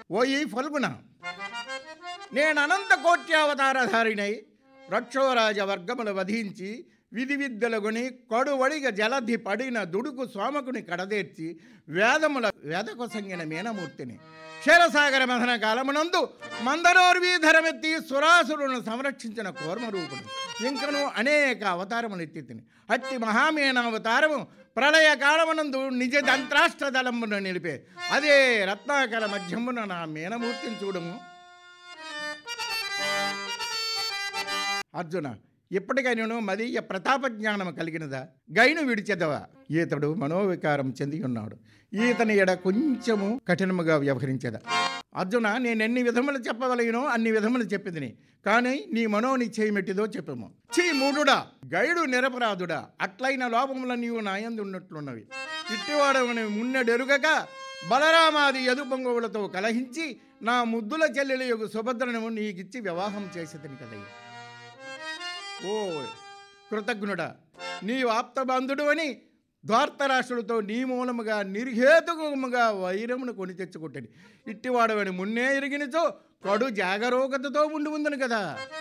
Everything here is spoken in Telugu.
ఓ ఈ ఫల్గుణ నేను అనంత కోట్యావతారధారిణై రక్షోరాజ వర్గములు వధించి విధి విద్యలగుని కడువడిగ జలధి పడిన దుడుకు సోమకుని కడదేర్చి వేదముల వేదకొసంగిన మీనమూర్తిని క్షీరసాగర మథన కాలమునందు మందరోర్వీధరమెత్తి సురాసురులను సంరక్షించిన కూర్మరూపుడు ఇంకను అనేక అవతారములు ఎత్తి తిని అట్టి మహామీనావతారము ప్రళయ కాలమునందు నిజ దంత్రాష్ట్ర దళమును నిలిపే అదే రత్నాకర మధ్యమున నా మీనమూర్తిని చూడము అర్జున ఇప్పటికైనా మదీయ ప్రతాప జ్ఞానం కలిగినదా గైను విడిచెదవా ఈతడు మనోవికారం చెంది ఉన్నాడు ఈతని ఎడ కొంచెము కఠినముగా వ్యవహరించదా అర్జున నేను ఎన్ని విధములు చెప్పగలిగినో అన్ని విధములు చెప్పింది కానీ నీ మనోని చేయమెట్టిదో చెప్పము చీ మూడుడా గైడు నిరపరాధుడా అట్లైన లోపముల నీవు నాయందు ఉన్నట్లున్నవి ఇట్టివాడవని మున్నెడెరుగక బలరామాది యదుపంగువులతో కలహించి నా ముద్దుల చెల్లెల యొక్క సుభద్రను నీకిచ్చి వివాహం చేసేదని కదయ్య ఓ కృతజ్ఞుడా నీవు ఆప్తబంధుడు అని ద్వార్తరాష్ట్రులతో నీ మూలముగా నిర్హేతుకముగా వైరమును కొని తెచ్చుకుంటాడు ఇట్టివాడవని మున్నే ఎరిగినచో కడు జాగరూకతతో ఉండి ఉందని కదా